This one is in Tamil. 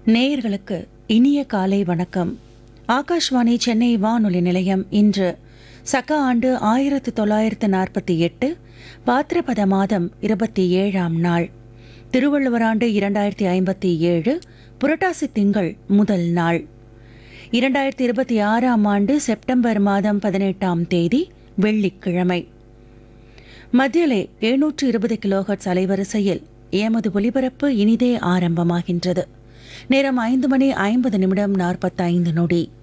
நேயர்களுக்கு இனிய காலை வணக்கம் ஆகாஷ்வாணி சென்னை வானொலி நிலையம் இன்று சக ஆண்டு ஆயிரத்து தொள்ளாயிரத்து நாற்பத்தி எட்டு பாத்திரபத மாதம் இருபத்தி ஏழாம் நாள் திருவள்ளுவர் ஆண்டு இரண்டாயிரத்தி ஐம்பத்தி ஏழு புரட்டாசி திங்கள் முதல் நாள் இரண்டாயிரத்தி இருபத்தி ஆறாம் ஆண்டு செப்டம்பர் மாதம் பதினெட்டாம் தேதி வெள்ளிக்கிழமை மத்தியலே எழுநூற்று இருபது கிலோஹர்ட்ஸ் அலைவரிசையில் எமது ஒலிபரப்பு இனிதே ஆரம்பமாகின்றது நேரம் ஐந்து மணி ஐம்பது நிமிடம் நாற்பத்தைந்து நொடி